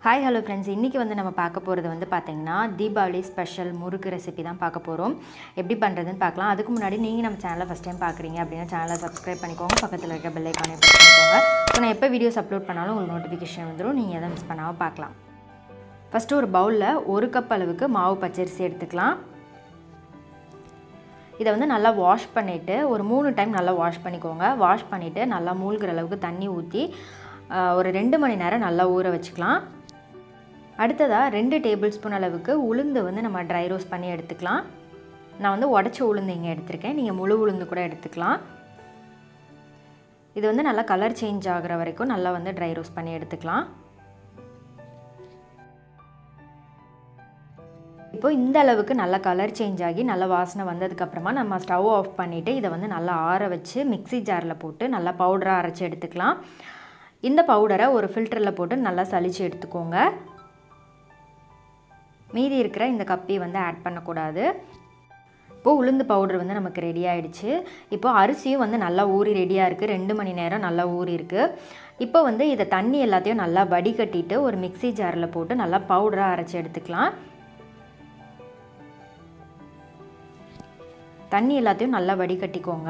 hi hello friends இன்றைக்கி வந்து நம்ம பார்க்க போகிறது வந்து பார்த்திங்கன்னா தீபாவளி ஸ்பெஷல் முறுக்கு ரெசிபி தான் பார்க்க போகிறோம் எப்படி பண்ணுறதுன்னு பார்க்கலாம் அதுக்கு முன்னாடி நீங்கள் நம்ம சேனலை ஃபஸ்ட் டைம் பார்க்குறீங்க அப்படின்னா சேனலை சப்ஸ்கிரைப் பண்ணிக்கோங்க பக்கத்தில் இருக்க பெல் ஐக்கானே ப்ரெஸ் பண்ணிக்கோங்க ஸோ நான் எப்போ வீடியோஸ் அப்லோட் பண்ணாலும் உங்களுக்கு நோட்டிஃபிகேஷன் வந்துடும் நீங்கள் எதை மிஸ் பண்ணாமல் பார்க்கலாம் ஃபஸ்ட்டு ஒரு பவுலில் ஒரு கப் அளவுக்கு மாவு பச்சரிசி எடுத்துக்கலாம் இதை வந்து நல்லா வாஷ் பண்ணிவிட்டு ஒரு மூணு டைம் நல்லா வாஷ் பண்ணிக்கோங்க வாஷ் பண்ணிவிட்டு நல்லா மூழ்கிற அளவுக்கு தண்ணி ஊற்றி ஒரு ரெண்டு மணி நேரம் நல்லா ஊற வச்சுக்கலாம் அடுத்ததாக ரெண்டு டேபிள் ஸ்பூன் அளவுக்கு உளுந்து வந்து நம்ம ட்ரை ரோஸ்ட் பண்ணி எடுத்துக்கலாம் நான் வந்து உடச்ச உளுந்து இங்கே எடுத்திருக்கேன் நீங்கள் முழு உளுந்து கூட எடுத்துக்கலாம் இது வந்து நல்லா கலர் சேஞ்ச் ஆகிற வரைக்கும் நல்லா வந்து ட்ரை ரோஸ்ட் பண்ணி எடுத்துக்கலாம் இப்போ இந்த அளவுக்கு நல்லா கலர் சேஞ்ச் ஆகி நல்லா வாசனை வந்ததுக்கப்புறமா நம்ம ஸ்டவ் ஆஃப் பண்ணிவிட்டு இதை வந்து நல்லா ஆற வச்சு மிக்சி ஜாரில் போட்டு நல்லா பவுடராக அரைச்சி எடுத்துக்கலாம் இந்த பவுடரை ஒரு ஃபில்டரில் போட்டு நல்லா சளிச்சு எடுத்துக்கோங்க மீதி இருக்கிற இந்த கப்பி வந்து ஆட் பண்ணக்கூடாது இப்போது உளுந்து பவுடர் வந்து நமக்கு ரெடி ஆகிடுச்சு இப்போது அரிசியும் வந்து நல்லா ஊறி ரெடியாக இருக்குது ரெண்டு மணி நேரம் நல்லா ஊறி இருக்குது இப்போ வந்து இதை தண்ணி எல்லாத்தையும் நல்லா வடிகட்டிட்டு ஒரு மிக்சி ஜாரில் போட்டு நல்லா பவுடராக அரைச்சி எடுத்துக்கலாம் தண்ணி எல்லாத்தையும் நல்லா வடிகட்டிக்கோங்க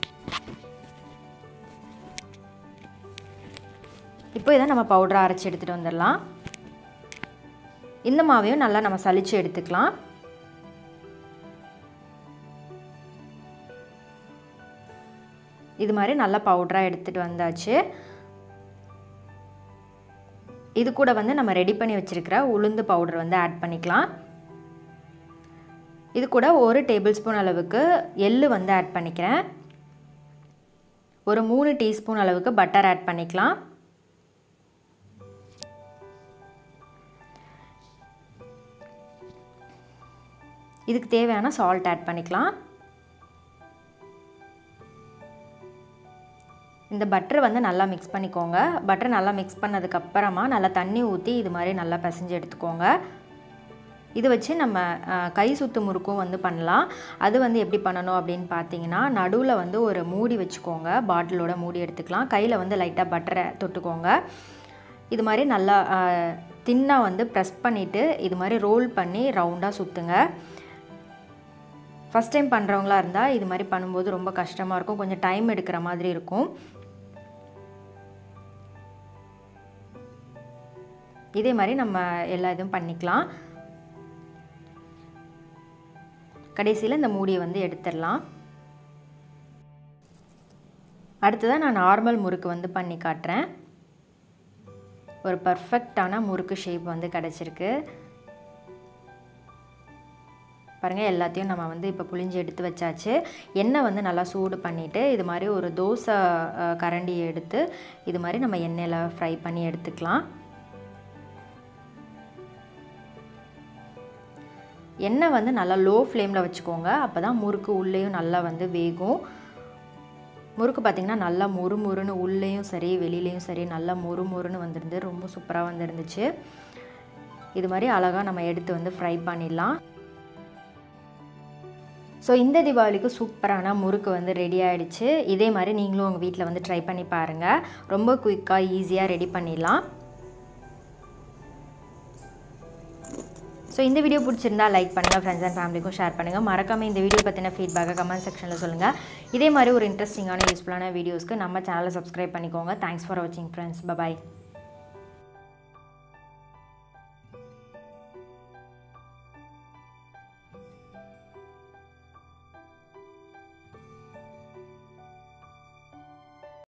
இப்போ இதை நம்ம பவுடராக அரைச்சி எடுத்துகிட்டு வந்துடலாம் இந்த மாவையும் நல்லா நம்ம சளிச்சு எடுத்துக்கலாம் இது மாதிரி நல்லா பவுடராக எடுத்துகிட்டு வந்தாச்சு இது கூட வந்து நம்ம ரெடி பண்ணி வச்சுருக்கிற உளுந்து பவுடர் வந்து ஆட் பண்ணிக்கலாம் இது கூட ஒரு டேபிள் ஸ்பூன் அளவுக்கு எள்ளு வந்து ஆட் பண்ணிக்கிறேன் ஒரு மூணு டீஸ்பூன் அளவுக்கு பட்டர் ஆட் பண்ணிக்கலாம் இதுக்கு தேவையான சால்ட் ஆட் பண்ணிக்கலாம் இந்த பட்டர் வந்து நல்லா மிக்ஸ் பண்ணிக்கோங்க பட்டர் நல்லா மிக்ஸ் பண்ணதுக்கப்புறமா நல்லா தண்ணி ஊற்றி இது மாதிரி நல்லா பிசைஞ்சு எடுத்துக்கோங்க இது வச்சு நம்ம கை சுத்து முறுக்கும் வந்து பண்ணலாம் அது வந்து எப்படி பண்ணணும் அப்படின்னு பார்த்தீங்கன்னா நடுவில் வந்து ஒரு மூடி வச்சுக்கோங்க பாட்டிலோட மூடி எடுத்துக்கலாம் கையில் வந்து லைட்டாக பட்டரை தொட்டுக்கோங்க இது மாதிரி நல்லா தின்னாக வந்து ப்ரெஸ் பண்ணிவிட்டு இது மாதிரி ரோல் பண்ணி ரவுண்டாக சுற்றுங்க ஃபஸ்ட் டைம் பண்ணுறவங்களா இருந்தால் இது மாதிரி பண்ணும்போது ரொம்ப கஷ்டமாக இருக்கும் கொஞ்சம் டைம் எடுக்கிற மாதிரி இருக்கும் இதே மாதிரி நம்ம எல்லா இதுவும் பண்ணிக்கலாம் கடைசியில் இந்த மூடியை வந்து எடுத்துடலாம் அடுத்ததாக நான் நார்மல் முறுக்கு வந்து பண்ணி காட்டுறேன் ஒரு பர்ஃபெக்டான முறுக்கு ஷேப் வந்து கிடச்சிருக்கு பாருங்கள் எல்லாத்தையும் நம்ம வந்து இப்போ புளிஞ்சு எடுத்து வச்சாச்சு எண்ணெய் வந்து நல்லா சூடு பண்ணிவிட்டு இது மாதிரி ஒரு தோசை கரண்டி எடுத்து இது மாதிரி நம்ம எண்ணெயில் ஃப்ரை பண்ணி எடுத்துக்கலாம் எண்ணெய் வந்து நல்லா லோ ஃப்ளேமில் வச்சுக்கோங்க அப்போ தான் முறுக்கு உள்ளேயும் நல்லா வந்து வேகும் முறுக்கு பார்த்திங்கன்னா நல்லா மொறு மொறுன்னு உள்ளேயும் சரி வெளியிலையும் சரி நல்லா மொறு மொறுன்னு வந்துருந்து ரொம்ப சூப்பராக வந்துருந்துச்சு இது மாதிரி அழகாக நம்ம எடுத்து வந்து ஃப்ரை பண்ணிடலாம் ஸோ இந்த தீபாவளிக்கு சூப்பரான முறுக்கு வந்து ரெடி ஆகிடுச்சு இதே மாதிரி நீங்களும் உங்கள் வீட்டில் வந்து ட்ரை பண்ணி பாருங்கள் ரொம்ப குயிக்காக ஈஸியாக ரெடி பண்ணிடலாம் ஸோ இந்த வீடியோ பிடிச்சிருந்தா லைக் பண்ணுங்கள் ஃப்ரெண்ட்ஸ் அண்ட் ஃபேமிலிக்கும் ஷேர் பண்ணுங்கள் மறக்காமல் இந்த வீடியோ பற்றின ஃபீட்பேக்கை கமெண்ட் செக்ஷனில் சொல்லுங்கள் இதே மாதிரி ஒரு இன்ட்ரெஸ்டிங்கான யூஸ்ஃபுல்லான வீடியோஸ்க்கு நம்ம சேனலை சப்ஸ்கிரைப் பண்ணிக்கோங்க தேங்க்ஸ் ஃபார் வாட்சிங் ஃப்ரெண்ட்ஸ் பபாய்